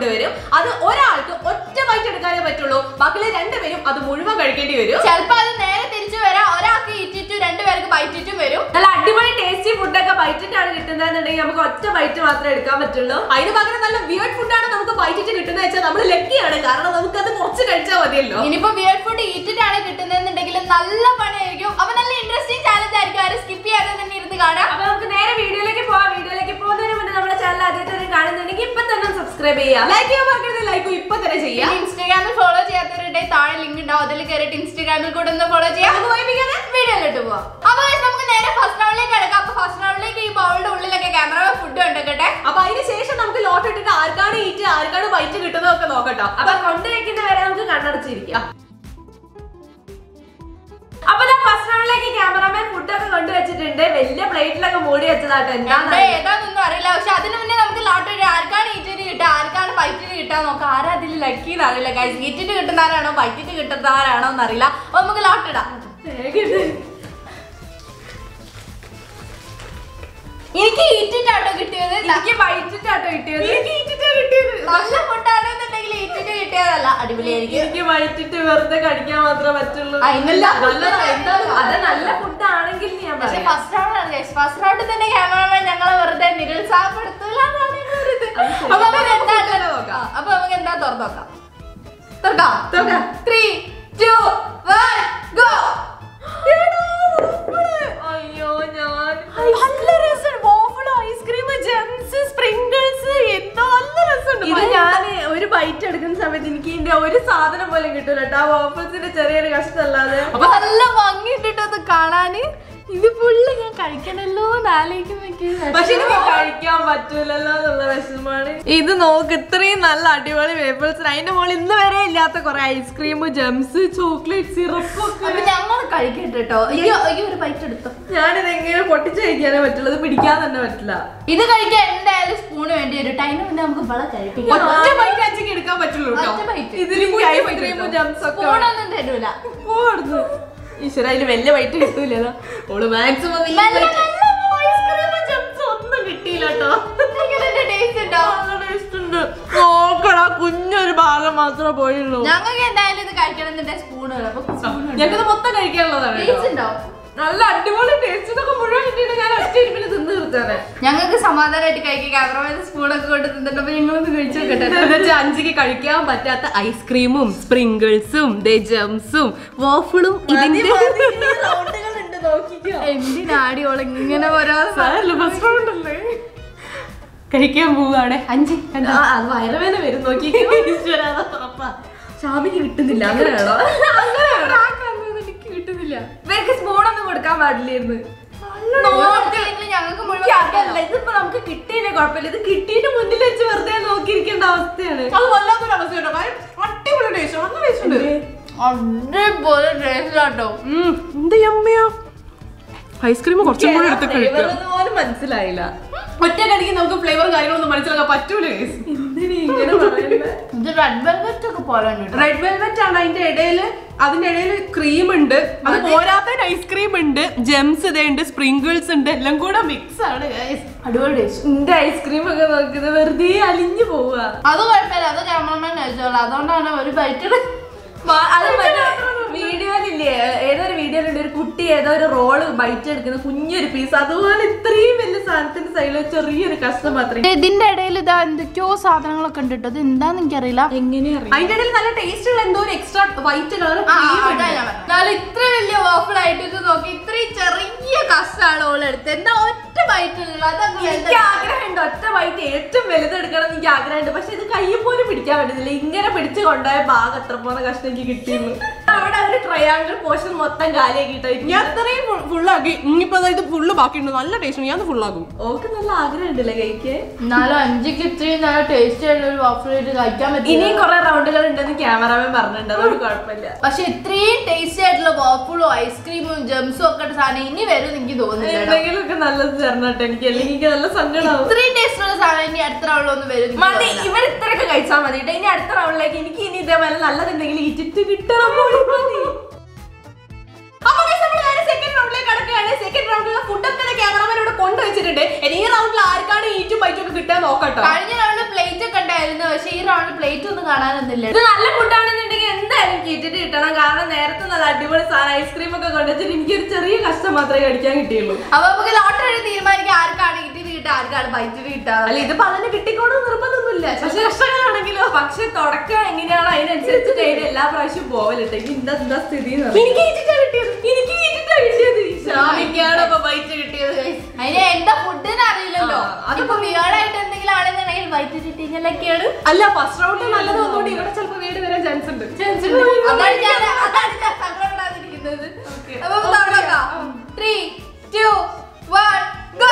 കൊണ്ടുവരും അത് ഒരാൾക്ക് ഒറ്റ ബൈറ്റ് എടുക്കാനേ പറ്റുള്ളൂ ബാക്കിയുള്ള രണ്ടുപേരും അത് മുഴുവൻ കഴിക്കേണ്ടി വരും ചിലപ്പോ അത് നേരെ തിരിച്ചു വരാം ഒരാൾക്ക് ഈറ്റിറ്റു രണ്ടുപേർക്ക് ബൈറ്റിറ്റും വരും നല്ല അടിപൊളി ടേസ്റ്റി ഫുഡൊക്കെ ബൈറ്റിട്ടാണ് കിട്ടുന്നതെന്നുണ്ടെങ്കിൽ നമുക്ക് ഒറ്റ ബൈറ്റ് മാത്രമേ എടുക്കാൻ പറ്റുള്ളൂ അതിന് പകരം നല്ല വിയേർഡ് ഫുഡാണ് നമുക്ക് ബൈറ്റിട്ട് കിട്ടുന്നത് വെച്ചാൽ നമ്മൾ ലക്കിയാണ് കാരണം നമുക്ക് അത് കുറച്ച് കഴിച്ചാൽ മതിയല്ലോ ഇനിയിപ്പോ വിയർഡ് ഫുഡ് ഈറ്റിട്ടാണ് കിട്ടുന്നതെന്നുണ്ടെങ്കിൽ നല്ല പണിയായിരിക്കും അപ്പൊ നല്ല ഇൻട്രസ്റ്റിംഗ് ചാലഞ്ച് ആയിരിക്കും ആരും സ്കിപ്പ് ചെയ്യാതെ തന്നെ ഇരുന്ന് കാണാം അപ്പൊ നമുക്ക് നേരെ വീഡിയോയിലേക്ക് പോവാം വീഡിയോയിലേക്ക് പോകുന്നതിന് മുന്നേ നമ്മുടെ ചാനൽ ആദ്യമായിട്ട് കാണുന്നുണ്ടെങ്കിൽ ഇപ്പൊ തന്നെ സബ്സ്ക്രൈബ് ചെയ്യാം ലൈക്ക് ചെയ്യാൻ മറക്കരുത് ലൈക്ക് ഇപ്പൊ തന്നെ ചെയ്യാം പിന്നെ ഇൻസ്റ്റാഗ്രാമിൽ ഫോളോ ചെയ്യാത്തവരുടെ താഴെ ലിങ്ക് ഉണ്ടാവും അതിൽ കയറിയിട്ട് ഇൻസ്റ്റാഗ്രാമിൽ കൂടെ ഒന്ന് ഫോളോ ചെയ്യാം നമുക്ക് വൈകിക്കാതെ വീഡിയോയിലോട്ട് പോവാം അപ്പൊ guys, നമുക്ക് നേരെ ഫസ്റ്റ് റൗണ്ടിലേക്ക് കിടക്കാം അപ്പൊ ഫസ്റ്റ് റൗണ്ടിലേക്ക് ഈ ബൗളിന്റെ ഉള്ളിലൊക്കെ ക്യാമറ ഫുഡ് ഉണ്ടോട്ടെ അപ്പൊ അതിന് ശേഷം നമുക്ക് ലോട്ട് ഇട്ടിട്ട് ആർക്കാണ് ഈറ്റ് ആർക്കാണ് വൈറ്റ് കിട്ടുന്നതൊക്കെ നോക്കട്ടോ അപ്പൊ കൊണ്ടുവയ്ക്കുന്ന വരെ നമുക്ക് കണ്ണടച്ചിരിക്കാം അപ്പൊ ഞാൻ ഫസ്റ്റ് റൗണ്ടിലേക്ക് ക്യാമറാമാൻ ഫുഡൊക്കെ കൊണ്ടുവച്ചിട്ടുണ്ട് വലിയ പ്ലേറ്റിലൊക്കെ മൂടി വെച്ചതാട്ടോ എന്താ എന്താ ഏതാന്നൊന്നും അറിയില്ല പക്ഷെ അതിന് മുന്നേ നമുക്ക് ലോട്ടറി ആർക്കാണ് ഈറ്റിന് കിട്ടുക ആർക്കാണ് ബൈറ്റിന് കിട്ടുക നോക്കാം ആരാ അതിൽ ലക്കി എന്നറിയില്ല ഗൈസ് ഈറ്റിന് കിട്ടുന്നവരാണോ ബൈറ്റിന് കിട്ടുന്നവരാണോ എന്നറിയില്ല അപ്പൊ നമുക്ക് ലോട്ടിടാം എനിക്ക് ഈറ്റിട്ടാട്ടോ കിട്ടിയത് എനിക്ക് വൈറ്റിട്ടാട്ടോ കിട്ടിയത് നല്ല ഫുഡാണെന്നുണ്ടെങ്കിൽ ഈറ്റിന് കിട്ടിയതല്ല അടിപൊളിയായിരിക്കും എനിക്ക് വൈറ്റിട്ട് വെറുതെ കടിക്കാൻ മാത്രമേ പറ്റുള്ളൂ അതിനല്ല. നല്ലതാ, എന്താ അത് നല്ല ഫുഡ് ആണെങ്കിൽ ഞാൻ പക്ഷെ പറയാം ഫസ്റ്റ് റൗണ്ട് ആണ് ഗൈസ് ഫസ്റ്റ് റൗണ്ടിൽ തന്നെ ക്യാമറമാൻ ഞങ്ങളെ വെറുതെ നിരുത്സാഹപ്പെടുത്തൂല എന്നാണ് എൻ്റെ ഒരു ഇത്. അത് ശരി. അപ്പൊ നമുക്ക് എന്താ നമുക്ക് തന്നെ നോക്കാം. ആ, അപ്പൊ നമുക്ക് എന്താ തുറന്നു നോക്കാം തുറക്കാം തുറക്കാം. ത്രീ ടു വൺ ഗോ അയ്യോ ഞാൻ നല്ല രസം വാഫിൾ ഐസ്ക്രീം ജെംസ് സ്പ്രിങ്കിൾസ് എന്തോ നല്ല രസമുണ്ട് ഇത് ഞാൻ ഒരു ബൈറ്റ് എടുക്കുന്ന സമയത്ത് എനിക്ക് ഇതിന്റെ ഒരു സാധനം പോലും കിട്ടൂല കേട്ടോ ആ വാഫിൾസിന്റെ ചെറിയൊരു കഷ്ടമല്ലാതെ അപ്പൊ നല്ല ഭംഗിയിട്ടിട്ട് അത് കാണാന് ഇത് ഫുള്ള് ഞാൻ കഴിക്കണല്ലോ എന്ന് ആലോചിക്കുമ്പോ പക്ഷെ എനിക്ക് കഴിക്കാൻ പറ്റൂലല്ലോ എന്നുള്ള വിഷമാണ് ഇത് നോക്ക് ഇത്രയും നല്ല അടിപൊളി വേപ്പിൾസ് അതിന്റെ മുകളിൽ ഇന്ന് വരെ ഇല്ലാത്ത കുറെ ഐസ്ക്രീം ജെംസ് ചോക്ലേറ്റ് സിറപ്പ് ഒക്കെ അപ്പൊ ഞങ്ങൾ കഴിക്കട്ടെ കേട്ടോ ഈ ഈ ഒരു ബൈറ്റ് എടുത്തോ ഞാനിത് എങ്ങനെ പൊട്ടിച്ച് കഴിക്കാനേ പറ്റുള്ളൂ ഇത് പിടിക്കാൻ തന്നെ പറ്റില്ല ഇത് കഴിക്കാൻ എന്തായാലും സ്പൂണ് വേണ്ടി വരും ടൈമിന് മുന്നേ നമുക്ക് വള കഴിപ്പിക്കാം ഒറ്റ ബൈറ്റ് അച്ഛക്ക് എടുക്കാൻ പറ്റുള്ളൂ കേട്ടോ ഒറ്റ bite. ഇതിൽ ഐസ്ക്രീമും ജംസ് ഒക്കെ സ്പൂണൊന്നും തരൂല പോടുന്നു ഈശ്വര അതില് വലിയ വൈറ്റ് കിട്ടൂലോ ഓള് മാക്സിമം നല്ല നല്ല ഐസ്ക്രീമും ജംസ് ഒന്നും കിട്ടിയില്ല കേട്ടോ ടേസ്റ്റ് ഉണ്ടോ നോക്കടാ കുഞ്ഞൊരു ഭാഗം മാത്രമേ പോയുള്ളൂ ഞങ്ങൾക്ക് എന്തായാലും ഇത് കഴിക്കണം എന്നുണ്ടെ സ്പൂൺ വേണം അപ്പൊ സ്പൂൺ ഞങ്ങത് മൊത്തം കഴിക്കാനുള്ളതാണ് കേട്ടോ. ടേസ്റ്റ് ഉണ്ടോ നല്ല അടിപൊളി ടേസ്റ്റ് ഇതൊക്കെ മുഴുവൻ കിട്ടിയിട്ട് ഞാൻ ഒറ്റ ഇരിപ്പിന് തിന്ന് തീർത്തേനെ ഞങ്ങൾക്ക് സമാധാനമായിട്ട് കഴിക്കാം ക്യാമറമാൻ സ്പൂണൊക്കെ കൊണ്ട് തിന്നിട്ടപ്പോ ഞങ്ങളൊന്ന് കഴിച്ചു നോക്കട്ടെ അഞ്ചിക്ക് കഴിക്കാൻ പറ്റാത്ത ഐസ്ക്രീമും സ്പ്രിങ്കിൾസും ജംസും വാഫിളും ഇതിന്റെ എന്തിനാടി ഓള് ഇങ്ങനെ ഓരോ ഫസ്റ്റ് റൗണ്ട് അല്ലേ കഴിക്കാൻ പോവാടെ അഞ്ച് അത് വയറുവേന വരും നോക്കി ഷാമിക്ക് കിട്ടുന്നില്ല അങ്ങനെയാണോ എനിക്ക് കിട്ടുന്നില്ല ഇവർക്ക് സ്പൂണൊന്നും കൊടുക്കാൻ പാടില്ലായിരുന്നു നോക്കിയിട്ട് ഞങ്ങൾക്ക് മുഴുവൻ എനിക്ക് അതല്ല ഇതിപ്പോ നമുക്ക് കിട്ടിയില്ലേ കുഴപ്പമില്ല ഇത് കിട്ടിയിട്ട് മുന്നിൽ വെച്ച് വെറുതെ നോക്കിയിരിക്കേണ്ട അവസ്ഥയാണ് അത് വല്ലാത്തൊരു അവസ്ഥയുണ്ടോ കാര്യം അടിപൊളി ടേസ്റ്റ് നല്ല ടേസ്റ്റ് ഉണ്ട് അതേപോലെ ടേസ്റ്റ് ആട്ടോ എന്ത് യമ്മയാ ഐസ്ക്രീം കുറച്ചും കൂടി എടുത്ത് കഴിക്കാം ഫ്ലേവർ പോലും മനസ്സിലായില്ല ഒറ്റ കടിക്ക് നമുക്ക് ഫ്ലേവറും കാര്യങ്ങളൊന്നും മനസ്സിലാക്കാൻ പറ്റൂല എന്തിനാ ഇങ്ങനെ പറയുന്നത് ഇത് റെഡ് വെൽവെറ്റ് ഒക്കെ പോലെ ഉണ്ട് റെഡ് വെൽവെറ്റ് ആണ് അതിന്റെ ഇടയില് അതിന്റെ ഇടയിൽ ക്രീം ഉണ്ട് അത് പോരാത്ത ഐസ്ക്രീം ഉണ്ട് ജെംസ് ഇതേ ഉണ്ട് സ്പ്രിങ്കിൾസ് ഉണ്ട് എല്ലാം കൂടെ മിക്സ് ആണ് guys. അടിപൊളി ടേസ്റ്റ് എന്റെ ഐസ്ക്രീം ഒക്കെ നോക്കുന്നത് വെറുതെ അലിഞ്ഞു പോവുക അത് കുഴപ്പമില്ല അത് ക്യാമറമാൻ കഴിച്ചോളാം അതുകൊണ്ടാണ് ഒരു ബൈറ്റ് മാ- അത് മറ്റേ വീഡിയോയിലില്ലേ ഏതൊരു വീഡിയോയിലുണ്ട് ഒരു കുട്ടി ഏതോ ഒരു റോള് ബൈറ്റ് എടുക്കുന്ന കുഞ്ഞൊരു പീസ് അതുപോലെ ഇത്രയും വലിയ സാധനത്തിന്റെ സൈഡിൽ ചെറിയൊരു കഷ്ണം മാത്രമേ ഇതിന്റെ ഇടയിൽ ഇതാ എന്തൊക്കെയോ സാധനങ്ങളൊക്കെ ഉണ്ട് കേട്ടോ ഇത് എന്താന്ന് എനിക്കറിയില്ല എങ്ങനെയാ അതിന്റെ ഇടയിൽ നല്ല ടേസ്റ്റ് ഉള്ള എന്തോ ഒരു എക്സ്ട്രാ വൈറ്റ് കളർ എന്നാലും ഇത്ര വലിയ waffle ആയിട്ട് ഇത് നോക്കി ഇത്രയും ചെറിയ കഷ്ടാണ് ഓള് എടുത്ത് എന്താ ഒറ്റ ബൈറ്റുള്ള എനിക്ക് ആഗ്രഹമുണ്ട് ഒറ്റ വൈറ്റ് ഏറ്റവും വലുത് എടുക്കണം എന്ന് എനിക്ക് ആഗ്രഹമുണ്ട് പക്ഷെ ഇത് കയ്യിൽ പോലും പിടിക്കാൻ പറ്റുന്നില്ല ഇങ്ങനെ പിടിച്ച് കൊണ്ടുപോയ ഭാഗം എത്ര പോലെ കഷ്ണം എനിക്ക് കിട്ടിയുള്ളൂ അവിടെ ഒരു ട്രയാങ്കിൾ പോർഷൻ മൊത്തം കാലിയാക്കിട്ടോ ഞാൻ അത്രയും ഫുള്ളാക്കി ഇനിയിപ്പോ ഇത് ഫുള്ള് ബാക്കിയുണ്ട് നല്ല ടേസ്റ്റ് ഉണ്ട് ഞാൻ ഫുള്ളാക്കും ഓക്ക് നല്ല ആഗ്രഹമുണ്ടല്ലേ കഴിക്കാൻ എന്നാലും അഞ്ചിക്ക് ഇത്രയും നല്ല ടേസ്റ്റ് ആയിട്ടുള്ള ഒരു waffle ആയിട്ട് കഴിക്കാൻ പറ്റില്ല ഇനിയും കുറെ റൗണ്ടുകൾ ഉണ്ടെന്ന് ക്യാമറാമാൻ പറഞ്ഞിട്ടുണ്ട് അതൊരു കുഴപ്പമില്ല പക്ഷെ ഇത്രയും ടേസ്റ്റി ആയിട്ടുള്ള വാഫിളും ഐസ്ക്രീമും ജംസും ഒക്കെ ഇട്ട സാധനം ഇനി വരും എനിക്ക് തോന്നുന്നില്ല കേട്ടോ. എന്തെങ്കിലുമൊക്കെ നല്ലത് തരണട്ടെ എനിക്ക് അല്ലെങ്കിൽ എനിക്ക് നല്ല സങ്കടമാവും ഇത്രയും ടേസ്റ്റ് ഉള്ള സാധനം ഇനി അടുത്ത റൗണ്ടിലൊന്നും വരും എനിക്ക് മതി തോന്നുന്നില്ല. ഇവർ ഇത്രയൊക്കെ കഴിച്ചാൽ മതി ട്ടോ. ഇനി അടുത്ത റൗണ്ടിലേക്ക് എനിക്ക് ഇനി ഇതേപോലെ നല്ലതുണ്ടെങ്കിൽ ഈറ്റിട്ട് കിട്ടണം പോലും മതി അപ്പൊ guys, നമ്മള് നേരെ second roundലേക്ക് കടക്കുകയാണ്. Second roundലുള്ള food ഒക്കെ ക്യാമറമാൻ ഇവിടെ കൊണ്ടുവച്ചിട്ടുണ്ട് ഇനി ഈ റൗണ്ടിൽ ആർക്കാണ് ഈറ്റും ബൈറ്റും ഒക്കെ കിട്ടാൻ നോക്കട്ടോ കഴിഞ്ഞ റൗണ്ട് പ്ലേറ്റ് ഒക്കെ ഉണ്ടായിരുന്നു പക്ഷെ ഈ റൗണ്ട് ഇല്ല ഇത് നല്ല ഫുഡാണെന്നുണ്ടെങ്കിൽ എന്തായാലും കിട്ടിട്ട് കിട്ടണം കാരണം നേരത്തെ നല്ല അടിപൊളി സാധനം ഐസ്ക്രീം ഒക്കെ കൊണ്ടുവച്ചിട്ട് എനിക്കൊരു ചെറിയ കഷ്ടം മാത്രമേ കഴിക്കാൻ കിട്ടിയുള്ളൂ അപ്പൊ നമുക്ക് ലോട്ടറി തീരുമാനിക്കാം ആർക്കാണ് കിട്ടിയത് കിട്ടുക ആർക്കാണ് ബൈറ്റിന് കിട്ടുക അല്ല ഇതിപ്പോ അതിന് കിട്ടിക്കോളും നിർബന്ധമൊന്നുമില്ല പക്ഷെ കഷ്ടങ്ങളാണെങ്കിലോ പക്ഷെ തുടക്കം എങ്ങനെയാണോ അതിനനുസരിച്ച് ചെയ്ത് എല്ലാ പ്രാവശ്യം പോവലിട്ട് എന്താ എന്താ സ്ഥിതി എനിക്ക് ഈറ്റിട്ടാ കിട്ടിയത് എനിക്ക് ഈറ്റിട്ടാ കിട്ടിയത് ഷാമിക്കാണ് അപ്പൊ ബൈറ്റ് കിട്ടിയത് guys. അതിന് എന്താ ഫുഡിന് അറിയില്ലല്ലോ ആ, അത് അതിപ്പോ വിയേർഡായിട്ട് എന്തെങ്കിലും ആണെന്നുണ്ടെങ്കിൽ വൈറ്റ് കിട്ടിയെങ്കിലൊക്കെയാണ് അല്ല ഫസ്റ്റ് റൗണ്ടിൽ നല്ലത് വന്നോണ്ട് ഇവിടെ ചിലപ്പോ വീട് വരാൻ ചാൻസ് ഉണ്ട് അതാണ് ഞാൻ അതാണ് ഞാൻ സങ്കടപ്പെടാതിരിക്കുന്നത് അപ്പൊ തുടങ്ങാം ത്രീ ടു വൺ ഗോ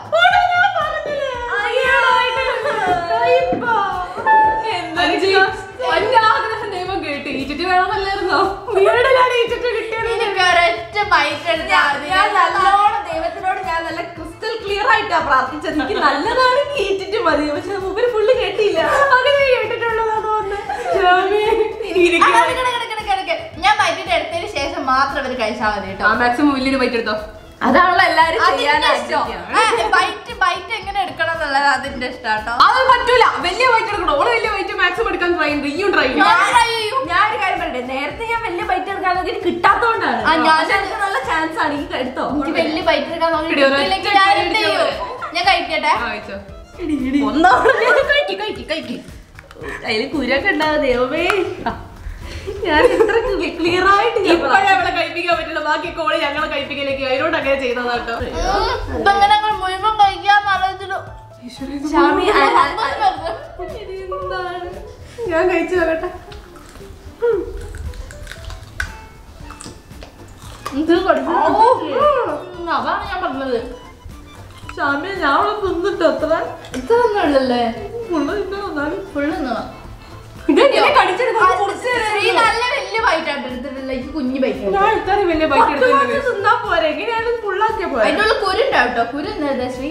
എന്റെ ആഗ്രഹം ദൈവം കേട്ട് ഈറ്റിട്ട് വേണമെന്നല്ലായിരുന്നോ വീടിലാണ് ഈറ്റിട്ട് കിട്ടിയത് നിനക്ക് ഒരൊറ്റ ബൈറ്റ് എടുത്താൽ മതി. ഞാൻ നല്ലോണം ദൈവത്തിനോട് ഞാൻ നല്ല ക്രിസ്റ്റൽ ക്ലിയർ ആയിട്ടാ പ്രാർത്ഥിച്ചത് എനിക്ക് നല്ലതാണെങ്കിൽ ഈറ്റിട്ട് മതി പക്ഷെ മൂപ്പര് ഫുള്ള് കേട്ടില്ല അങ്ങനെ കേട്ടിട്ടുള്ളതാ ആ, കിടക്ക്, കിടക്ക്, കിടക്ക്, കിടക്ക്. ഞാൻ ബൈറ്റിട്ട് എടുത്തതിന് ശേഷം മാത്രം ഇവര് കഴിച്ചാൽ മതി കേട്ടോ ആ മാക്സിമം വലിയൊരു ബൈറ്റ് എടുത്തോ അതാണല്ലോ എല്ലാരും അതിന്റെ ഇഷ്ടം ബൈറ്റ് ബൈറ്റ് എങ്ങനെ എടുക്കണം എന്നുള്ളത് അതിന്റെ ഇഷ്ടം കേട്ടോ അത് പറ്റൂല വലിയ വൈറ്റ് എടുക്കണം ഓള് വലിയ വൈറ്റ് മാക്സിമം എടുക്കാൻ ട്രൈ ചെയ്യും ഈയും ട്രൈ ചെയ്യും ഞാൻ try ചെയ്യും. ഞാൻ ഒരു കാര്യം പറയട്ടെ നേരത്തെ ഞാൻ വലിയ ബൈറ്റ് എടുക്കാൻ നോക്കി കിട്ടാത്തോണ്ടാണ് ആ, ഞാൻ- പക്ഷെ എനിക്ക് നല്ല ചാൻസ് ആണ് ഈ എടുത്തോ എനിക്ക് വലിയ ബൈറ്റ് എടുക്കാൻ നോക്കി ഇടി, ഒരൊറ്റ കിട്ടിയില്ലെങ്കിൽ ഞാൻ കൈ എന്ത് ഇടിച്ച് ചെയ്യും? ഞാൻ കഴിക്കട്ടെ ആ, കഴിച്ചോ. ഒന്നാമത് കഴിക്ക് കഴിക്ക് കഴിക്ക് അതില് കുരൊക്കെ ഉണ്ടാവും ദൈവമേ ഞാൻ ഇത്ര ക്ലിയർ ആയിട്ട് ഞാൻ ഇപ്പഴേ അവളെ കഴിപ്പിക്കാൻ പറ്റില്ല ബാക്കി കോളി ഞങ്ങളെ കഴിപ്പിക്കലേക്ക് അതിനോട് അങ്ങനെ ചെയ്തതാട്ടോ ഉം, ഇതങ്ങനെ ഞങ്ങൾ മുഴുവൻ കഴിക്കാൻ ആലോചിച്ചു ഷാമി ആ- ആ- ആ- എന്താണ് ഞാൻ കഴിച്ചു നോക്കട്ടെ അതാണ് ഞാൻ പറഞ്ഞത് ഷാമി ഞാൻ അവിടെ തിന്നിട്ട് അത്ര ഇത്രയൊന്നും ഉള്ളല്ലേ ഫുള്ള് തിന്നാലും ഫുള്ള് ഇതെങ്ങനെ കടിച്ചെടുക്കും ശ്രീ നല്ല വലിയ ബൈറ്റ് ആയിട്ട് എടുത്തിട്ടില്ല എനിക്ക് കുഞ്ഞു ബൈറ്റ് ഞാൻ ഇത്രയും വലിയ ബൈറ്റ് പത്ത് എടുക്കുന്നത് മാത്രം തിന്നാ പോരെ എങ്ങനെയാലും ഫുള്ളാക്കിയ പോരെ അതിന്റെ ഉള്ളിൽ കുരു ഉണ്ടാവും കേട്ടോ കുരു എന്താ ശ്രീ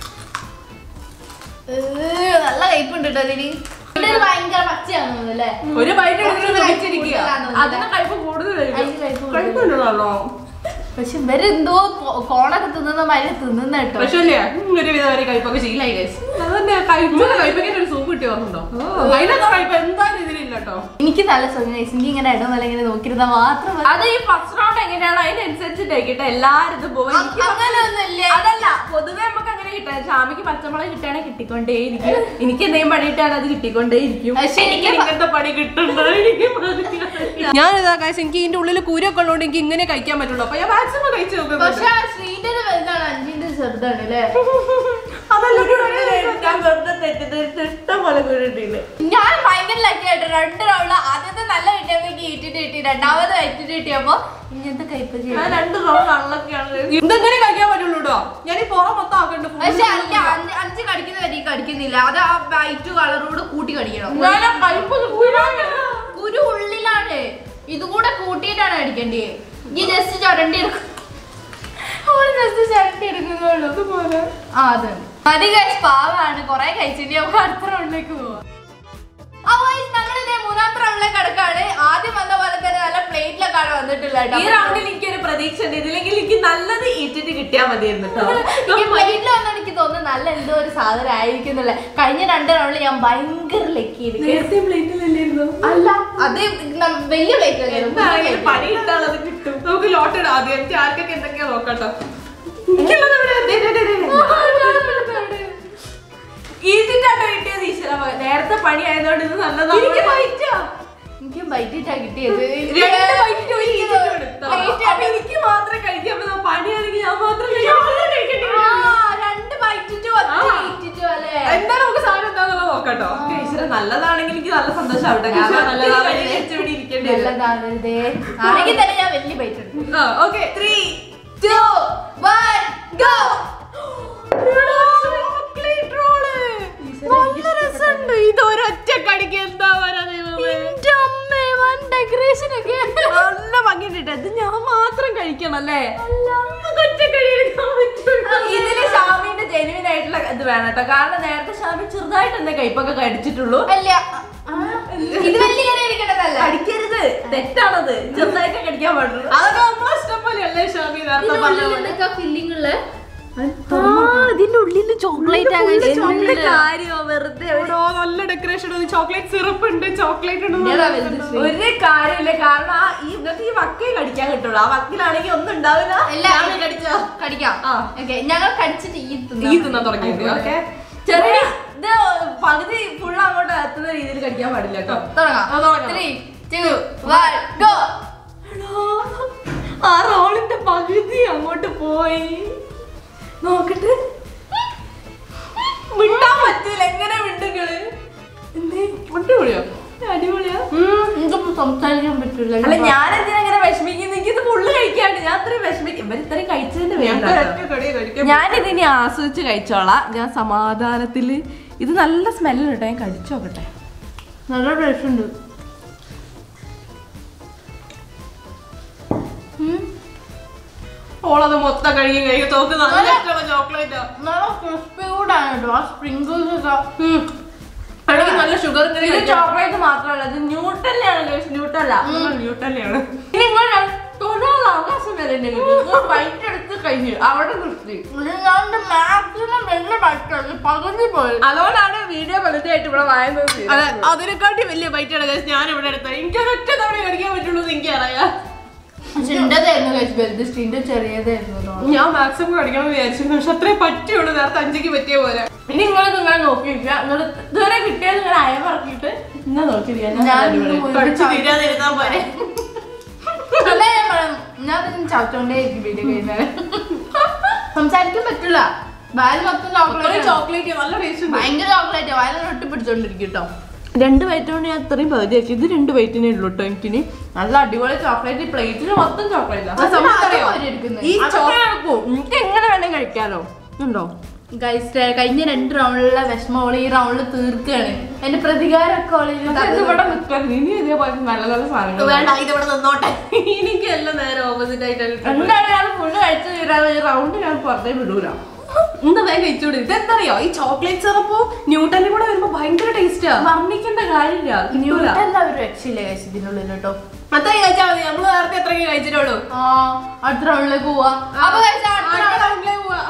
ഏ, നല്ല കയ്പുണ്ട് കേട്ടോ അതിന് ഇതിന് ഭയങ്കര പച്ചയാണെന്ന് തോന്നുന്നു അല്ലേ ഒരു ബൈറ്റ് എടുത്തിട്ട് കഴിച്ചിരിക്കുക അതിന് കഴിപ്പ് കൂടുതലായിരിക്കും അതിന് കയ്പ് കൂടുതൽ. കഴിക്കുന്നുണ്ടല്ലോ പക്ഷെ ഇവരെന്തോ കോ- കോണൊക്കെ തിന്നുന്ന മാതിരി തിന്നുന്ന കേട്ടോ പക്ഷേ അല്ലേ ഒരു വിധം വരെ കഴിപ്പൊക്കെ ശീലായി guys. അതന്നെ കഴിക്കുന്ന കഴിപ്പിക്കാൻ ഒരു സൂപ്പ് കിട്ടി ഓർമ്മണ്ടോ അതിനൊക്കെ കഴിപ്പ് എന്തായാലും ഇതിലില്ല കേട്ടോ എനിക്ക് നല്ല സുഖം guys. എനിക്ക് ഇങ്ങനെ ഇടം നല്ല ഇങ്ങനെ നോക്കിയിരുന്ന മാത്രം മതി. അത് ഈ ഫസ്റ്റ് റൗണ്ട് എങ്ങനെയാണോ അതിനനുസരിച്ചിട്ടേക്കിട്ട് എല്ലാരും ഇത് പോയി അ- അങ്ങനെയൊന്നുമില്ലേ? അതല്ല പൊതുവെ നമുക്ക് അങ്ങനെ കിട്ടാൻ ഷാമിക്ക് പച്ചമുളക് കിട്ടുകയാണെങ്കിൽ കിട്ടിക്കൊണ്ടേയിരിക്കും എനിക്ക് എന്തെങ്കിലും പണിയിട്ടാണ് അത് കിട്ടിക്കൊണ്ടേയിരിക്കും പക്ഷെ എനിക്ക് ഇങ്ങനത്തെ പണി കിട്ടുന്നുണ്ടോ എനിക്ക് ഞാനിതാ കാശ് എനിക്ക് ഇതിന്റെ ഉള്ളിൽ കൂരൊക്കെ ഉള്ളതുകൊണ്ട് എനിക്ക് ഇങ്ങനെ കഴിക്കാൻ പറ്റുള്ളൂ അപ്പൊ ഞാൻ മാക്സിമം കഴിച്ചു നോക്കുന്നത് പക്ഷെ ആ ശ്രീന്റെ വലുതാണ് അഞ്ചിന്റെ ചെറുതാണ് അല്ലേ ഞാൻ വെറുതെ തെറ്റിദ്ധരിച്ച് ഇഷ്ടം പോലെ കൂടിയിട്ടുണ്ട് ഞാൻ ഭയങ്കര ലക്കി ആയിട്ട് രണ്ട് റൗണ്ട് ആദ്യത്തെ നല്ല കിട്ടിയപ്പോ എനിക്ക് ഈറ്റിട്ട് കിട്ടി രണ്ടാമത് വൈറ്റിട്ട് കിട്ടിയപ്പോ ഇങ്ങനത്തെ കയ്പ ഞാൻ രണ്ട് റൗണ്ട് അള്ളൊക്കെയാണ് ഇതെങ്ങനെ കഴിക്കാൻ പറ്റുള്ളൂ കേട്ടോ ഞാൻ ഈ പുറം മൊത്തം ആക്കണ്ട് പക്ഷെ അല്ല അഞ്ച് അഞ്ച് കടിക്കുന്ന വരെ കടിക്കുന്നില്ല അത് ആ വൈറ്റ് കളറോട് കൂട്ടി കടിക്കണം ഞാൻ ആ കയ്പ് കുരു ഉള്ളിലാണ് ഇതുകൂടെ കൂട്ടിയിട്ടാണ് അടിക്കേണ്ടത് ഈ ജസ്റ്റ് ചുരണ്ടി എടുക്കും ജസ്റ്റ് ചുരണ്ടി എടുക്കുന്നുള്ളൂ ആ അതെ മതി കഴിച്ച് പാവാണ് കൊറേ കഴിച്ചിട്ട് നമുക്ക് അടുത്ത റൗണ്ടിലേക്ക് പോവാം അപ്പൊ guys, ഞങ്ങളിതേ മൂന്നാമത്തെ റൗണ്ടിലേക്ക് കിടക്കാണ് ആദ്യം വന്ന പോലെ തന്നെ നല്ല പ്ലേറ്റിലൊക്കെയാണ് വന്നിട്ടുള്ളത് ഈ റൗണ്ടിൽ എനിക്കൊരു പ്രതീക്ഷ ഉണ്ട് ഇതില്ലെങ്കിൽ എനിക്ക് നല്ലത് ഈറ്റിട്ട് കിട്ടിയാ മതിയായിരുന്നു കേട്ടോ ഈ പ്ലേറ്റിൽ വന്നാൽ എനിക്ക് തോന്നുന്നു നല്ല എന്തോ ഒരു സാധനം ആയിരിക്കും എന്നല്ലേ കഴിഞ്ഞ രണ്ട് റൗണ്ടിൽ ഞാൻ ഭയങ്കര ലക്കി നേരത്തെ പ്ലേറ്റിലല്ലായിരുന്നു അല്ല അത് നം- വലിയ പ്ലേറ്റ് എന്താണെങ്കിലും പണി കിട്ടാനുള്ളത് കിട്ടും നമുക്ക് ലോട്ട് ഇടാം ആദ്യം എനിക്ക് ആർക്കൊക്കെ എന്തൊക്കെയാ നോക്കട്ടോ എനിക്കുള്ളത് എവിടെ? ദേ, ദേ, ദേ, ദേ. ഈറ്റിട്ടാട്ടോ കിട്ടിയത് ഈശ്വര നേരത്തെ പണി ആയതുകൊണ്ട് ഇത് നല്ലതാണ് എനിക്ക് ബൈറ്റാ എനിക്ക് ബൈറ്റിട്ടാ കിട്ടിയത് രണ്ട് ബൈറ്റ് ഒരു എനിക്ക് ഈറ്റിട്ട് എടുത്തോ. plate അപ്പൊ എനിക്ക് മാത്രം കഴിക്കാൻ പറ്റുന്ന പണിയാണെങ്കിൽ ഞാൻ മാത്രം കഴിക്കാൻ ആ, രണ്ട് ബൈറ്റിട്ടും ഒറ്റ ഈറ്റിട്ടും അല്ലേ എന്തായാലും നമുക്ക് സാധനം എന്താണെന്നുള്ളത് നോക്കട്ടോ ഈശ്വര നല്ലതാണെങ്കിൽ എനിക്ക് നല്ല സന്തോഷമാവട്ടെ കാരണം നല്ലതാണ് ഇവിടെ ഇരിക്കേണ്ടി വരും നല്ലതാണ് ഇതേ ആണെങ്കിൽ തന്നെ ഞാൻ വലിയ ബൈറ്റ് എടുക്കും ആ okay three two one go chocolate roll നല്ല രസമുണ്ട് ഇത് ഒരൊറ്റ കടിക്ക് എന്താ പറയാ ദൈവമേ ഡെക്കറേഷൻ ഒക്കെ നല്ല ഭംഗിയുണ്ട് ഇത് ഞാൻ മാത്രം കഴിക്കണം അല്ലേ ഇതില് ഷാമിന്റെ ജെനുവിൻ ആയിട്ടുള്ള ഇത് വേണം കേട്ടോ കാരണം നേരത്തെ ഷാമി ചെറുതായിട്ട് എന്നെ കൈപ്പൊക്കെ കടിച്ചിട്ടുള്ളൂ അല്ല ആ, ഇത് വലിയ കറി ഇരിക്കണതല്ല കടിക്കരുത് തെറ്റാണത് ചെറുതായിട്ട് കടിക്കാൻ പാടുള്ളൂ അതൊക്കെ നമ്മളെ ഇഷ്ടം പോലെ അല്ലേ ഷാമി നേരത്തെ പറഞ്ഞ പോലെ ഫില്ലിംഗ് ഉള്ള ഇതിന്റെ ഉള്ളിൽ ചോക്ലേറ്റ് എന്ത് കാര്യോ വെറുതെ ഒരു- ഓ, നല്ല ഡെക്കറേഷൻ ചോക്ലേറ്റ് സിറപ്പ് ഉണ്ട് ചോക്ലേറ്റ് ഉണ്ട് ഇതാ വലുത് ശ്രീ. ഒരു കാര്യമില്ല കാരണം ആ ഈ നിങ്ങൾക്ക് ഈ വക്കേ കടിക്കാൻ കിട്ടുള്ളൂ ആ വക്കിലാണെങ്കിൽ ഒന്നും ഉണ്ടാവില്ല ഇല്ല. ഞാൻ കടിച്ചോ കടിക്കാം ആ. ഓക്കെ ഞങ്ങൾ കടിച്ചിട്ട് ഈ ഈ തിന്നാം. തിന്നാൻ തുടങ്ങിയത് ഓക്കെ ചെറിയ ഇത് പകുതി ഫുൾ അങ്ങോട്ട് എത്തുന്ന രീതിയിൽ കടിക്കാൻ പാടില്ല കേട്ടോ തുടങ്ങാം ആ, തുടങ്ങാം. ത്രീ ടു വൺ ഗോ ആ റോളിന്റെ പകുതി അങ്ങോട്ട് പോയി നോക്കട്ടെ മിണ്ടാൻ പറ്റില്ല എങ്ങനെ മിണ്ടുകള് എന്തേ അടിപൊളിയോ അടിപൊളിയാ എനിക്കിപ്പോ സംസാരിക്കാൻ പറ്റില്ല അല്ല ഞാൻ എന്തിനാ അങ്ങനെ വിഷമിക്കുന്നത് എനിക്ക് ഇത് ഫുള്ള് കഴിക്കാണ്ട് ഞാൻ അത്രയും വിഷമിക്കും ഇവർ ഇത്രയും കഴിച്ചതിന്റെ വേണ്ട ഒറ്റ കടി കഴിക്കാൻ ഞാനിതിനി ആസ്വദിച്ച് കഴിച്ചോളാം ഞാൻ സമാധാനത്തില് ഇത് നല്ല സ്മെല്ല് കേട്ടോ ഞാൻ കഴിച്ചു നോക്കട്ടെ നല്ല ടേസ്റ്റ് ഉണ്ട് ഓളത് മൊത്തം കഴിയും കഴിയും തോക്ക് നല്ല ഇഷ്ടമുള്ള ചോക്ലേറ്റാ നല്ല ക്രിസ്പി കൂടാണ് കേട്ടോ ആ സ്പ്രിങ്കിൾസ് ഒക്കെ അല്ലെങ്കിൽ നല്ല ഷുഗർ ഇത് ചോക്ലേറ്റ് മാത്രമല്ല ഇത് ന്യൂട്ടല്ലാണ് ന്യൂട്ടല്ല ന്യൂട്ടല്ലാണ് നിങ്ങൾ തൊഴിലുള്ള അവകാശം വരെ വൈറ്റ് എടുത്ത് കഴിഞ്ഞു അവിടെ നിർത്തി ഇതിനാണ്ട് മാക്സിമം വലിയ ബൈറ്റാണ് പകുതി പോയി അതുകൊണ്ടാണ് വീഡിയോ വലുതായിട്ട് ഇവിടെ വായുന്നത് അതെ അതിനെക്കാട്ടി വലിയ ബൈറ്റാണ് guys ഞാൻ ഇവിടെ എടുത്തത് എനിക്ക് ഒറ്റ തവണ കഴിക്കാൻ പറ്റുള്ളൂ എന്ന് എനിക്കറിയാം ചിണ്ടതായിരുന്നു കഴിച്ചു വലുത് സ്റ്റിന്റെ ചെറിയതായിരുന്നു കേട്ടോ. ഞാൻ മാക്സിമം കഴിക്കണം എന്ന് വിചാരിച്ചിരുന്നു പക്ഷെ അത്രേ പറ്റുള്ളൂ നേരത്തെ അഞ്ചയ്ക്ക് പറ്റിയ പോലെ ഇനി നിങ്ങൾ നിങ്ങൾ നോക്കിയിരിക്കുക നിങ്ങൾ ഇതുവരെ കിട്ടിയത് നിങ്ങൾ അയവിറക്കിയിട്ട് ഇന്നെ നോക്കിയിരിക്കുക ഞാൻ ഞാൻ അടിപൊളി. ഇന്ന് കഴിച്ച് തീരാതിരുന്നാ പോരെ അല്ല ഞാൻ പറയാം, ഞാൻ അതിന് ചവച്ചോണ്ടേ ഇരിക്കും വീഡിയോ കഴിഞ്ഞാൽ സംസാരിക്കാൻ പറ്റില്ല വായിൽ മൊത്തം ചോക്ലേറ്റ് ചോക്ലേറ്റ് നല്ല ടേസ്റ്റ് ഉണ്ട് ഭയങ്കര ചോക്ലേറ്റ് വായിൽ ഒട്ടി പിടിച്ചോണ്ടിരിക്കും കേട്ടോ രണ്ട് വൈറ്റ് കൊണ്ട് ഞാൻ ഇത്രയും പകുതി ആക്കി ഇത് രണ്ട് വൈറ്റിനെ ഉള്ളൂ കേട്ടോ എനിക്കിനി നല്ല അടിപൊളി ചോക്ലേറ്റ് പ്ലേറ്റിൽ മൊത്തം ചോക്ലേറ്റ് അത് സംഭവിച്ചറിയോ? ഈ ചോക്ലേറ്റ് എനിക്ക് എങ്ങനെ വേണമെങ്കിൽ കഴിക്കാലോ ഉണ്ടോ ഗൈസ് കഴിഞ്ഞ രണ്ട് റൗണ്ടിലുള്ള വിഷമം ഓള് ഈ റൗണ്ടിൽ തീർക്കാണ് എന്റെ പ്രതികാരമൊക്കെ ഓള് ഇതിൽ പക്ഷേ ഇത് ഇവിടെ നിൽക്കാൻ ഇനി ഇതേപോലെ നല്ല നല്ല സാധനങ്ങൾ വേണ്ട ഇതിവിടെ നിന്നോട്ടെ എനിക്ക് എല്ലാം നേരെ ഓപ്പോസിറ്റ് ആയിട്ടാണ് കിട്ടുന്നത്. എന്തായാലും ഞാൻ ഫുള്ള് കഴിച്ചു തീരാതെ ഈ റൗണ്ട് ഞാൻ പുറത്തേ വിടൂല എന്താ വേഗം കഴിച്ചോട് ഇതെന്തറിയോ ഈ ചോക്ലേറ്റ് സിറപ്പോ ന്യൂട്ടന്റെ കൂടെ വരുമ്പോ ഭയങ്കര ടേസ്റ്റാ വർണ്ണിക്കേണ്ട കാര്യമില്ല കിട്ടൂല. ന്യൂട്ടല്ല ഒരു രക്ഷയില്ല ഗൈസ് ഇതിനുള്ളിൽ കേട്ടോ അത്രയും കഴിച്ചാൽ മതി നമ്മള് നേരത്തെ എത്രയൊക്കെ കഴിച്ചിട്ടുള്ളൂ ആ അടുത്ത റൗണ്ടിലേക്ക് പോവാ അപ്പൊ guys, അടുത്ത round- റൗണ്ടിലേക്ക് പോവാ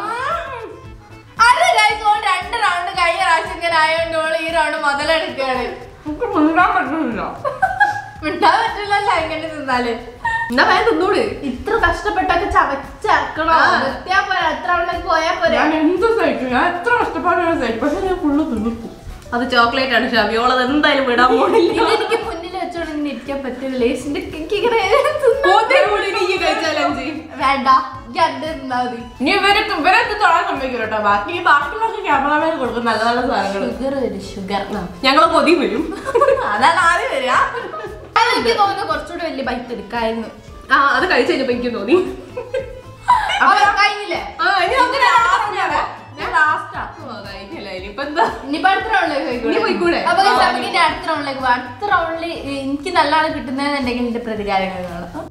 അല്ല ഗൈസ് ഓൾ രണ്ട് റൗണ്ട് കഴിഞ്ഞ പ്രാവശ്യം ഇങ്ങനെ ആയതുകൊണ്ട് ഓള് ഈ റൗണ്ട് മുതലെടുക്കുകയാണ് എനിക്ക് മുണ്ടാൻ പറ്റുന്നില്ല മിണ്ടാൻ പറ്റില്ലല്ലോ ഇങ്ങനെ നിന്നാല് എന്നാ വേഗം തിന്നൂട് ഇത്ര കഷ്ടപ്പെട്ടൊക്കെ ചവച്ചറക്കണോ ആ. നിർത്തിയാ പോരാ അടുത്ത റൗണ്ടിലേക്ക് പോയാ പോരാ ഞാൻ എന്ത് സഹിക്കും ഞാൻ എത്ര കഷ്ടപ്പാടാണ് സഹിക്കും പക്ഷെ ഞാൻ ഫുള്ള് തിന്നിക്കും അത് ചോക്ലേറ്റ് ആണ് ഷാബിയോൾ അത് എന്തായാലും വിടാൻ പോണില്ല ഇതെനിക്ക് മുന്നിൽ വെച്ചോണ്ട് ഇങ്ങനെ ഇരിക്കാൻ പറ്റില്ല ലേസിന്റെ എനിക്ക് ഇങ്ങനെ തിന്നാൻ പോത്തെ കൂടി നീ കഴിച്ചാലഞ്ച് വേണ്ട ഈ അണ്ട് തിന്നാ മതി ഇനി ഇവരെ ഇവരൊക്കെ തൊടാൻ സമ്മതിക്കില്ല കേട്ടോ ബാക്കി ബാക്കിയുള്ളവർക്ക് ക്യാമറമാൻ കൊടുക്കും നല്ല നല്ല സാധനങ്ങൾ ഷുഗർ വരും ഷുഗർ ഞങ്ങളെ കൊതി വരും അതാണ് ആദ്യം വരിക എനിക്ക് തോന്നുന്നു കുറച്ചുകൂടി വലിയ ബൈറ്റ് എടുക്കായിരുന്നു ആ അത് കഴിച്ചു കഴിഞ്ഞപ്പോ എനിക്ക് തോന്നി അപ്പൊ കഴിഞ്ഞില്ലേ ആ ഇനി നമുക്ക് last ആണ്. ഞാൻ ലാസ്റ്റാ ഓ, കഴിഞ്ഞില്ല ഇനിയിപ്പോ എന്താ ഇനിയിപ്പോ അടുത്ത റൗണ്ടിലേക്ക് ഇനി പോയിക്കൂടെ? അപ്പൊ guys, ആ, നമുക്ക് ഇനി അടുത്ത റൗണ്ടിലേക്ക് പോകാം അടുത്ത റൗണ്ടിൽ എനിക്ക് നല്ല ആള് കിട്ടുന്നതെന്നുണ്ടെങ്കിൽ എന്റെ പ്രതികാരങ്ങൾ കാണാം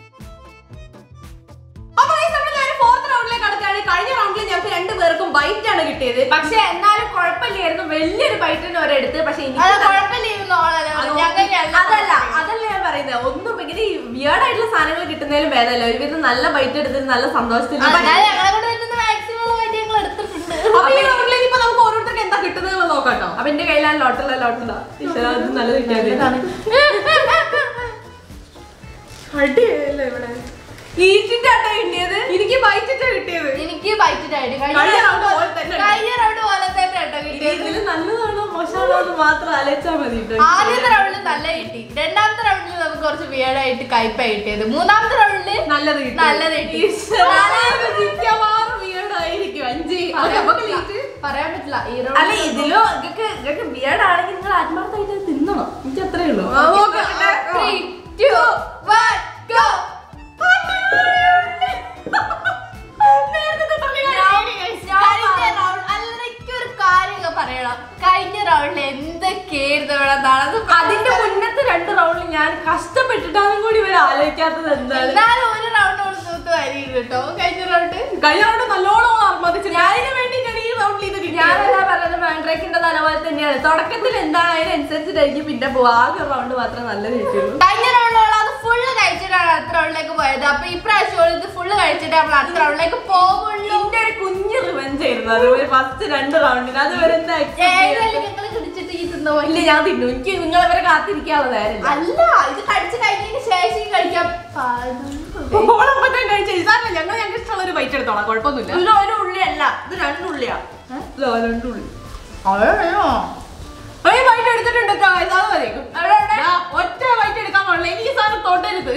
അപ്പൊ guys, നമ്മൾ നേരെ fourth roundലേക്ക് കടക്കുകയാണ്. കഴിഞ്ഞ റൗണ്ടിൽ ഞങ്ങൾക്ക് രണ്ടുപേർക്കും ബൈറ്റ് ആണ് കിട്ടിയത് പക്ഷെ എന്നാലും കുഴപ്പമില്ലായിരുന്നു വലിയൊരു ബൈറ്റിന് ഒരെടുത്ത് പക്ഷെ എനിക്ക് അത് നല്ല- കുഴപ്പമില്ലായിരുന്നു ഓളല്ലേ അത് ഞങ്ങൾ അതല്ല അതല്ല ഞാൻ പറയുന്നത് ഒന്നും ഇങ്ങനെ ഈ വിയേർഡ് ആയിട്ടുള്ള സാധനങ്ങൾ കിട്ടുന്നതിലും ഭേദമല്ല ഒരുവിധം നല്ല ബൈറ്റ് എടുത്തിട്ട് നല്ല സന്തോഷത്തിൽ അപ്പൊ ഞാൻ ഞങ്ങളെ കൊണ്ട് വരുന്ന മാക്സിമം ബൈറ്റ് ഞങ്ങൾ എടുത്തിട്ടുണ്ട് അപ്പൊ ഈ റൗണ്ടിലേക്ക് ഇപ്പൊ നമുക്ക് ഓരോരുത്തർക്ക് എന്താ കിട്ടുന്നത് നോക്കാട്ടോ അപ്പൊ എന്റെ കയ്യിലാണ് ലോട്ടല്ല ലോട്ടല്ല ഈശ്വരാ, ഇത് നല്ലത് കിട്ടിയത് നല്ലതാണ്. അടിയല്ലേ ഇവിടെ ഈറ്റിന്റെ അട്ട കിട്ടിയത് എനിക്ക് ബൈറ്റ് കിട്ടിയത് എനിക്ക് ബൈറ്റ് ആയിട്ട് കഴിഞ്ഞ round പോലെ തന്നെ ഉണ്ട്. കഴിഞ്ഞ റൗണ്ട് പോലെ തന്നെ കേട്ടോ ഇനി കിട്ടിയത് ഇതില് നല്ലതാണോ മോശമാണോ എന്ന് മാത്രം ആലോചിച്ചാൽ മതി കേട്ടോ. ആദ്യത്തെ റൗണ്ടിൽ നല്ല കിട്ടി രണ്ടാമത്തെ റൗണ്ടിൽ നമുക്ക് കുറച്ച് വിയേഡായിട്ട് കയ്പായി കിട്ടിയത് മൂന്നാമത്തെ റൗണ്ടിൽ നല്ലത് കിട്ടി നല്ലത് കിട്ടി നാലാമത് മിക്കവാറും weird ആയിരിക്കും അഞ്ച് അത് പറയാൻ നമുക്ക് പറ്റില്ല. ലീറ്റ് പറയാൻ പറ്റില്ല ഈ അല്ല റൗണ്ട് ഇതിലോ ഇതൊക്കെ ഇതൊക്കെ ബിയർഡ് ആണെങ്കിൽ നിങ്ങൾ ആത്മാർത്ഥമായിട്ട് അത് തിന്നണം എനിക്ക് അത്രേ ഉള്ളൂ ആ, നോക്കട്ടെ. ത്രീ ടു വൺ ഗോ കഴിഞ്ഞ റൗണ്ട് അല്ലെങ്കിൽ ഒരു കാര്യമൊക്കെ പറയണം കഴിഞ്ഞ റൗണ്ടിൽ എന്തൊക്കെയായിരുന്നു ഇവിടെ നടന്നത് അതിന്റെ മുന്നത്തെ രണ്ട് റൗണ്ടിൽ ഞാൻ കഷ്ടപ്പെട്ടിട്ടാണ് കൂടി ഇവർ ആലോചിക്കാത്തത് എന്താണ് എന്നാലും ഒരു റൗണ്ട് കൊണ്ട് തൂത്ത് വരികയും കേട്ടോ കഴിഞ്ഞ റൗണ്ട് കഴിഞ്ഞ റൗണ്ട് നല്ലോണം അർമ്മതിച്ചു ഞാനിന് വേണ്ടിയിട്ടാണ് ഈ റൗണ്ടിൽ ഇത് കിട്ടിയത് ഞാനല്ല പറയുന്നത് മാൻഡ്രേക്കിന്റെ തല പോലെ തന്നെയാണ് തുടക്കത്തിൽ എന്താണ് അതിനനുസരിച്ചിട്ടായിരിക്കും പിന്നെ പോവാ ആകെ റൗണ്ട് മാത്രമേ നല്ലത് കിട്ടിയുള്ളൂ കഴിഞ്ഞ റൗണ്ടിലുള്ള അത് ഫുള്ള് കഴിച്ചിട്ടാണ് അത്ര ഉള്ളിലേക്ക് പോയത് അപ്പൊ ഇപ്രാവശ്യം ഓള് ഇത് ഫുള്ള് കഴിച്ചിട്ട് നമ്മൾ അത്ര ഉള്ളിലേക്ക് പോകുള്ളൂ എന്റെ ഒരു കുഞ്ഞു റിവെഞ്ച് ആയിരുന്നു അത് ഒരു ഫസ്റ്റ് രണ്ട് റൗണ്ടിന് അത് വരെ എന്താ expect ഏതായാലും ചെയ്യാത്തെ? നിങ്ങൾ കുടിച്ചിട്ട് ഈ തിന്ന പോലെ ഇല്ല ഞാൻ തിന്നു എനിക്ക് നിങ്ങളവരെ കാത്തിരിക്കാനുള്ള നേരം അല്ല ഇത് കടിച്ചു കഴിഞ്ഞതിന് ശേഷം ഈ കഴിക്കാം ഓളപ്പത്തേം കഴിച്ചു സാറില്ല ഞങ്ങൾ ഞങ്ങൾക്ക് ഇഷ്ടമുള്ള ഒരു ബൈറ്റ് എടുത്തോളാം കുഴപ്പമൊന്നുമില്ല ഇത് ഒരു ഉള്ളിയല്ല ഇത് രണ്ടുള്ളിയാ ഇതാ, രണ്ടുള്ളി ഒരു ബൈറ്റ് എടുത്തിട്ടുണ്ട് കേട്ടോ guys, അത് മതി ദാ, ഒറ്റ ബൈറ്റ് എടുക്കാൻ പാടില്ല എനിക്ക് ഈ സാധനം തൊട്ടരുത്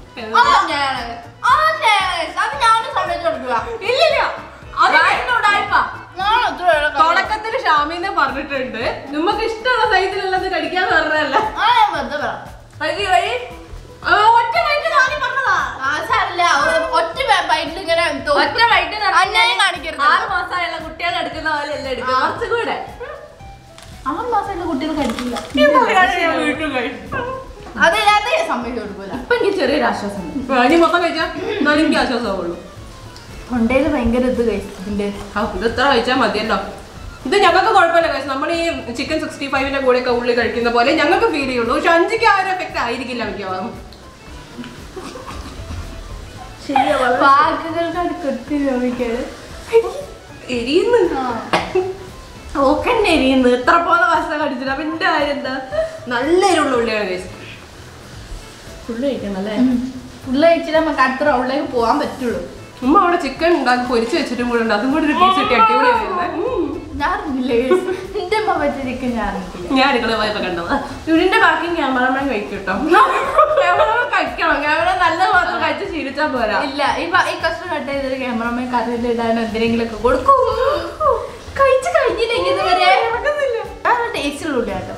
അത് ഞാനും സമയത്ത് കൊടുക്കുക ഇല്ലില്ല അത് ഉടായ്പാ ഞാൻ എത്ര പേരെ കഴിച്ചു? തുടക്കത്തിൽ ഷാമിന്ന് പറഞ്ഞിട്ടുണ്ട് നമുക്ക് ഇഷ്ടമുള്ള സൈസിലുള്ളത് കടിക്കാന്ന് പറഞ്ഞതല്ല ആ, ഞാൻ വെറുതെ പറയാം. വഴി വഴി ആ, ഒറ്റ ബൈറ്റ് ആദ്യം പറഞ്ഞതാ ആ, സാരമില്ല. ഒ- ഒറ്റ ബൈറ്റിൽ ഇങ്ങനെ തോ- ഒറ്റ ബൈറ്റ് അന്യായം കാണിക്കരുത്. ആറ് മാസമായുള്ള കുട്ടികൾ എടുക്കുന്ന പോലെ അല്ല എടുക്കുന്നത് കുറച്ചും കൂടെ ആറ് മാസമായിട്ട് കുട്ടികൾ കഴിക്കില്ല ഞാൻ വീട്ടിൽ കഴിച്ചു അത് അത് ഞാൻ സമ്മതിച്ചു കൊടുക്കൂല ഇപ്പൊ എനിക്ക് ചെറിയൊരു ആശ്വാസം ഉണ്ട്. ഇനി മൊത്തം കഴിച്ചാൽ എന്നാലും എനിക്ക് ആശ്വാസമാവുള്ളൂ തൊണ്ടയില് ഭയങ്കര ഇത് കഴിച്ചിട്ടുണ്ട് ആ, ഇത് എത്ര കഴിച്ചാൽ മതിയല്ലോ ഇത് ഞങ്ങൾക്ക് കുഴപ്പമില്ല കഴിച്ചു നമ്മൾ ഈ ചിക്കൻ സിക്സ്റ്റി ഫൈവിന്റെ കൂടെ ഒക്കെ ഉള്ളി കഴിക്കുന്ന പോലെ ഞങ്ങൾക്ക് ഫീൽ ചെയ്യുള്ളൂ പക്ഷെ അഞ്ചിക്ക് ആ ഒരു എഫക്ട് ആയിരിക്കില്ല മിക്കവാറും പാക്കുകൾക്കാണ് കെട്ടി ചോദിക്കത് എരിയുന്നു ഓക്കെന്നെ എരിയുന്നു എത്ര പോലെ ഭക്ഷണം കടിച്ചിട്ട് അപ്പൊ എന്റെ കാര്യം എന്താ നല്ല എരിവുള്ള ഉള്ളിയാണ് കഴിച്ചത് ഫുള്ള് കഴിക്കണം അല്ലേ ഫുള്ള് കഴിച്ചിട്ട് നമുക്ക് അടുത്ത റൗണ്ടിലേക്ക് പോകാൻ പറ്റുള്ളൂ ഉമ്മ അവിടെ ചിക്കൻ ഉണ്ടാക്കി പൊരിച്ച് വെച്ചിട്ടും കൂടെ ഉണ്ട് അതും കൂടി ഒരു പീസ് കിട്ടി അടിപൊളിയായിരുന്നു ഞാൻ അറിഞ്ഞില്ല എന്റെ അമ്മ പറ്റിയിരിക്കും ഞാൻ അറിഞ്ഞില്ല ഞാൻ അടുക്കള പോയപ്പോ കണ്ടത് ഇതിന്റെ ബാക്കി ക്യാമറമാൻ കഴിക്കും കേട്ടോ ക്യാമറമാൻ കഴിക്കണം ക്യാമറ നല്ലത് മാത്രം കഴിച്ച് ശീലിച്ചാൽ പോരാ ഇല്ല ഈ ബ- ഈ കഷ്ടം കട്ട് ചെയ്തിട്ട് ക്യാമറമാൻ കറിയിൽ ഇടാൻ എന്തെങ്കിലും ഒക്കെ കൊടുക്കും കഴിച്ചു കഴിഞ്ഞില്ലെങ്കിൽ ഇതുവരെ ടേസ്റ്റ് ഉള്ള ഉള്ളിയാട്ടോ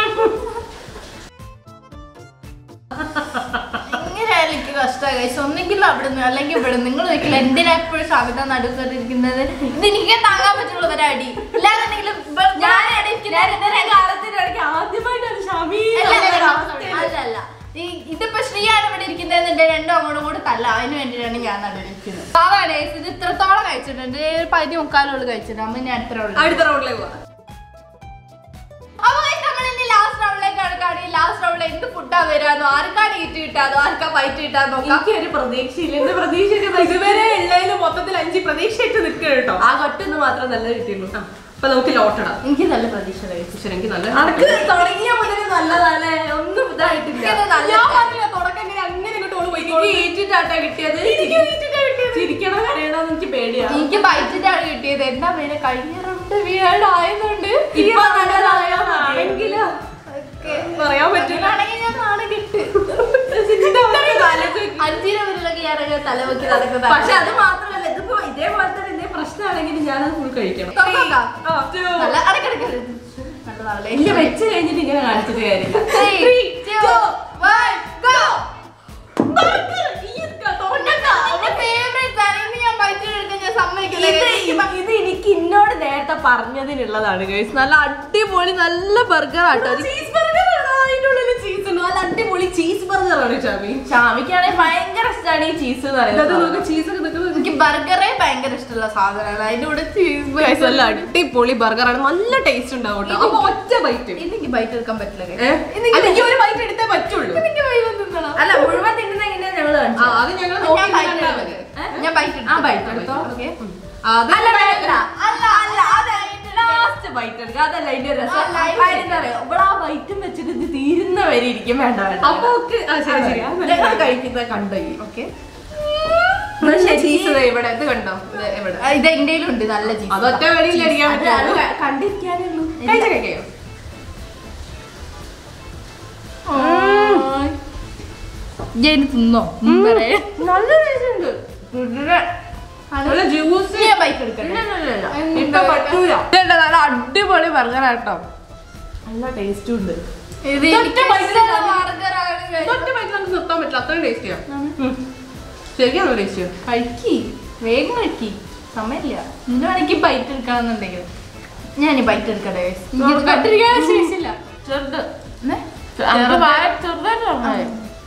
എങ്ങനെയായാലും എനിക്ക് കഷ്ടമായി കഴിച്ചു ഒന്നെങ്കിലും അവിടെ നിന്ന് അല്ലെങ്കിൽ ഇവിടെ നിങ്ങൾ വെക്കില്ല എന്തിനാ എപ്പോഴും സാധ്യത നടുക്കറിയിരിക്കുന്നത് ഇത് എനിക്ക് താങ്ങാൻ പറ്റുള്ള ഒരു അടി ഇല്ലാന്നുണ്ടെങ്കിലും ഞാൻ കാലത്തിനിടയ്ക്ക് ആദ്യമായിട്ടാണ് ഷമീ അല്ലല്ല ഈ- ഇതിപ്പോ ശ്രീയാണ് ഇവിടെ ഇരിക്കുന്നതെന്നുണ്ട് രണ്ടും അങ്ങോട്ടും കൂടെ തല്ല അതിന് വേണ്ടിയിട്ടാണ് ഞാൻ നടുവിരിക്കുന്നത് പാവാണ് ഇത് ഇത്രത്തോളം കഴിച്ചിട്ടുണ്ട് ഒരു പകുതി മുക്കാലോള് കഴിച്ചിട്ടുണ്ട് അമ്മ ഞാൻ എത്ര ഉള്ളു അടുത്ത റൗണ്ടിലേക്ക് പോവാം അപ്പൊ guys, നമ്മൾ ഇനി ലാസ്റ്റ് റൗണ്ടിലേക്ക് കടക്കുകയാണെങ്കിൽ ലാസ്റ്റ് റൗണ്ടിൽ എന്ത് ഫുഡാ വരാന്നോ ആർക്കാണ് ഈറ്റ് കിട്ടാതോ ആർക്കാ ഫൈറ്റ് കിട്ടാന്നോ നോക്കാം എനിക്കൊരു പ്രതീക്ഷയില്ല എന്റെ പ്രതീക്ഷ ഇതുവരെ ഉള്ളതിൽ മൊത്തത്തിൽ അഞ്ച് പ്രതീക്ഷയായിട്ട് നിൽക്കുക കേട്ടോ ആ കൊട്ടൊന്ന് മാത്രം നല്ല കിട്ടിയുള്ളൂ ആ, അപ്പൊ നമുക്ക് ലോട്ടിടാം എനിക്ക് നല്ല പ്രതീക്ഷ കഴിച്ചു പക്ഷെ എനിക്ക് നല്ല അനക്ക് തുടങ്ങിയ മുതൽ നല്ലതല്ലേ ഒന്നും ഇതായിട്ടില്ല എനിക്കത് നല്ല ഞാൻ പറഞ്ഞില്ല തുടക്കം ഇങ്ങനെ അങ്ങനെ ഇങ്ങോട്ട് ഓള് എനിക്ക് പോയിക്കോളും. ഈറ്റിട്ടാട്ടാ കിട്ടിയത് ചിരിക്കണോ കരയണോ എനിക്ക് പേടിയാ എനിക്ക് ബൈറ്റിട്ടാണ് കിട്ടിയത് എന്താ പേര് കഴിഞ്ഞ റൗണ്ട് വീടായതുകൊണ്ട് ഇപ്പൊ നല്ലതാണെങ്കിലോ പറയാൻ പറ്റില്ല ആണെങ്കിൽ ഞാൻ നാളെ കിട്ടും അഞ്ചിന് മുതലൊക്കെ ഞാനൊക്കെ തലവെക്കി നടക്കുന്നതാണ് പക്ഷെ അത് മാത്രമല്ല ഇതിപ്പോ ഇതേപോലെ തന്നെ ഇതേ പ്രശ്നമാണെങ്കിൽ ഞാനത് ഫുൾ കഴിക്കണം തുറക്കാം. ആ, നല്ല അടക്കിടക്കല്ലേ നല്ലതാണല്ലേ എന്റെ വെച്ച് കഴിഞ്ഞിട്ട് ഇങ്ങനെ കാണിച്ചിട്ട് കാര്യമില്ല Three, Three, two, two, one, go. burger. ഈ തോന്നണ്ട. എന്റെ favourite സാധനം ഞാൻ ബൈറ്റിനെടുക്കാൻ ഞാൻ സമ്മതിക്കില്ല. ഇത് ഇ- ഇത് എനിക്ക് ഇന്നോട് നേരത്തെ പറഞ്ഞതിനുള്ളതാണ് ഗൈസ് നല്ല അടിപൊളി നല്ല ബർഗർ ആട്ടോ ചീസ് ബർഗർ ആണോ അതിന്റെ ഉള്ളിൽ ചീസ് ഉണ്ട് നല്ല അടിപൊളി ചീസ് ബർഗർ ആണ് ഷാമി ഷാമിക്കാണെങ്കിൽ ഭയങ്കര ഇഷ്ടമാണ് ഈ ചീസ് എന്ന് ഇതത് പറയുന്നത് നോക്ക് ചീസ് ഒക്കെ നിൽക്കുന്നത് എനിക്ക് ബർഗറേ ഭയങ്കര ഇഷ്ടമുള്ള സാധനമാണ് അതിന്റെ കൂടെ ചീസ് Guys, നല്ല അടിപൊളി ബർഗറാണ് നല്ല ടേസ്റ്റ് ഉണ്ടാവും കേട്ടോ അപ്പൊ ഒറ്റ ബൈറ്റ് ഇന്നെനിക്ക് ബൈറ്റ് എടുക്കാൻ പറ്റില്ല guys. അല്ലെങ്കിൽ ഒരു ബൈറ്റ് എടുത്തേ പറ്റുള്ളൂ ഇന്നെനിക്ക് മുഴുവൻ തിന്നണം. അല്ല മുഴുവൻ തിന്നുന്ന എങ്ങനെയാ ഞങ്ങള് ആ, കാണിച്ചത്? അത് ഞങ്ങൾ ഞാൻ bite എടുക്കാം. ഞാൻ bite ആ എടുക്കാം. ബൈറ്റ് എടുത്തോ Okay. അത് അല്ല വേണ്ട അല്ല അല്ല അത് ലാസ്റ്റ് ബൈറ്റ് എടുക്കുക അതല്ല അതിന്റെ രസം അല്ല, അതിന്റെ കാര്യം എന്താ പറയാ ഇവിടെ ആ ബൈറ്റും വെച്ചിട്ട് ഇത് തീരുന്ന വരെ ഇരിക്കും വേണ്ട വേണ്ട അപ്പൊ ഓക്കെ ആ ശരി ശരി അത് നല്ല ഞങ്ങൾ കഴിക്കുന്നത് കണ്ടോ ഈ Okay. ചീസ് ദേ ഇവിടെ ഇത് കണ്ടോ ഇത് ഇവിടെ ആ, ഇത് എന്റെ ഉണ്ട് നല്ല ചീസ് അതൊറ്റ വെളിയിൽ അടിക്കാൻ അത് അത് പറ്റുമോ ക- കണ്ടിരിക്കാനേ ഉള്ളൂ കഴിച്ച കഴിക്കോ ഞാൻ തിന്നോ പറയാ നല്ല ടേസ്റ്റ് ഉണ്ട് ഇതിന്റെ നല്ല ജ്യൂസ് ഞാൻ ബൈക്ക് എടുക്കട്ടെ ഇല്ല, ഇല്ല, ഇല്ല. എന്താ ഇപ്പൊ പറ്റൂല ഇതുണ്ട്, നല്ല അടിപൊളി ബർഗർ ആട്ടോ നല്ല ടേസ്റ്റും ഉണ്ട് ഇത് ഇതൊറ്റ എനിക്ക് bite ഇഷ്ടമുള്ള എടുക്കാം. burger ആണ് guys. ഒറ്റ ബൈറ്റ് നമുക്ക് നിർത്താൻ പറ്റില്ല അത്രയും ടേസ്റ്റിയാണ് ശരിക്കും നല്ല ടേസ്റ്റിയാണ് കഴിക്കി വേഗം കഴിക്കി സമയമില്ല ഇന്ന് വേണമെങ്കിൽ ബൈറ്റ് എടുക്കാന്നുണ്ടെങ്കിൽ ഞാൻ ഈ ബൈറ്റ് എടുക്കട്ടെ guys. എനിക്ക് ഇത് കണ്ടിരിക്കാൻ ശേഷിയില്ല ചെറുത് ഏ? നമുക്ക് വായ ചെറുതായിട്ട് തുടങ്ങാം.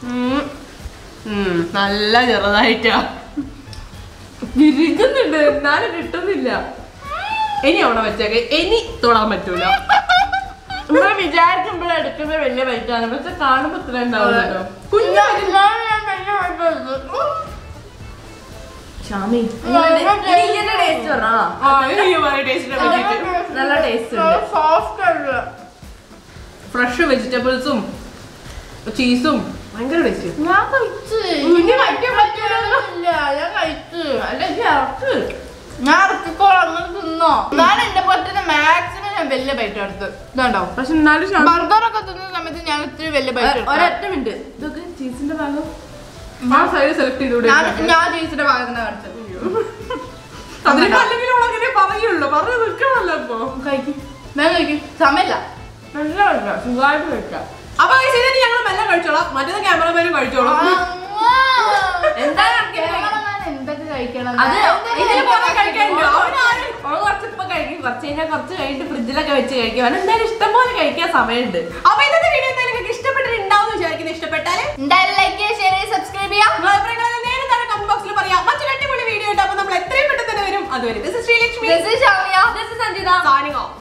നല്ല ചെറുതായിട്ടാ ഇരിക്കുന്നുണ്ട് എന്നാലും കിട്ടുന്നില്ല ഇനി അവിടെ വെച്ചേക്കെ ഇനി തൊടാൻ പറ്റൂല നമ്മള് വിചാരിക്കുമ്പോൾ എടുക്കുമ്പോ വലിയ ബൈറ്റാണ് പക്ഷെ കാണുമ്പോ ഇത്ര ഉണ്ടാവും കേട്ടോ കുഞ്ഞു ഷാമി ടേസ്റ്റ് പറഞ്ഞാ ആ ഈ പറയ ടേസ്റ്റിനെ പറ്റിയിട്ട് നല്ല ടേസ്റ്റ് ഉണ്ട് സോഫ്റ്റ് ആണ് ഫ്രഷ് വെജിറ്റബിൾസും ചീസും ഭയങ്കര ടേസ്റ്റ് ഞാൻ കഴിച്ചു ഇനി കഴിക്കാൻ പറ്റില്ല ഞാൻ കഴിച്ചു അല്ലെങ്കിൽ ഇറക്ക് ഞാൻ ഇറക്കിക്കോളാം അങ്ങനെ തിന്നോ ഞാൻ എന്റെ പോലെ മാക്സിമം ഞാൻ വലിയ ബൈറ്റ് എടുത്ത് ഇതുണ്ടോ പക്ഷെ എന്നാലും ഷാ- ബർഗറൊക്കെ തിന്നുന്ന സമയത്ത് ഞാൻ ഇത്തിരി വലിയ ബൈറ്റ് എടുത്തു ഒരൊറ്റ മിനിറ്റ് ഇതൊക്കെ ചീസിന്റെ ഭാഗം ആ സൈഡ് സെലക്ട് ചെയ്തൂടെ ഞാൻ ഞാൻ ചേച്ചിയുടെ ഭാഗത്ത് നിന്ന് കാണിച്ചത് അതിനൊക്കെ അല്ലെങ്കിൽ അങ്ങനെ പറയുള്ളൂ പറഞ്ഞു നിൽക്കണമല്ലോ ഇപ്പൊ കഴിക്കും ഞാൻ കഴിക്കും സമയമില്ല നല്ല കഴിക്കാം സുഖമായിട്ട് കഴിക്കാം അപ്പൊ guys, ഇതിന് ഞങ്ങൾ മെല്ലെ കഴിച്ചോളാം മറ്റേത് ക്യാമറമാനും കഴിച്ചോളാം എന്താ ക്യാമറമാൻ എന്തൊക്കെ കഴിക്കണം അത് ഇതിന് കുറെ കഴിക്കാനുണ്ട് അവനാരും അവൻ കുറച്ച് ഇപ്പൊ കഴിക്കും കുറച്ച് കഴിഞ്ഞാൽ കുറച്ച് കഴിഞ്ഞിട്ട് ഫ്രിഡ്ജിലൊക്കെ വെച്ച് കഴിക്കും അവൻ എന്തായാലും ഇഷ്ടം പോലെ കഴിക്കാൻ സമയമുണ്ട് അപ്പൊ ഇന്നത്തെ വീഡിയോ എന്തായാലും നിങ്ങൾക്ക് ഇഷ്ടപ്പെട്ടിട്ടുണ്ടാവും എന്ന് വിചാരിക്കുന്നത് ഇഷ്ടപ്പെട്ടാല് എന്തായാലും ലൈക്ക് ഷെയർ സബ്സ്ക്രൈബ് ചെയ്യാം നിങ്ങളുടെ അഭിപ്രായങ്ങളെല്ലാം നേരെ താഴെ കമന്റ് ബോക്സിൽ പറയാം മറ്റൊരു അടിപൊളി വീഡിയോ ഉണ്ട് അപ്പൊ നമ്മൾ എത്രയും പെട്ടെന്ന് തന്നെ വരും അതുവരെ this Sreelakshmi This is Shamya. This is Sanjita. signing off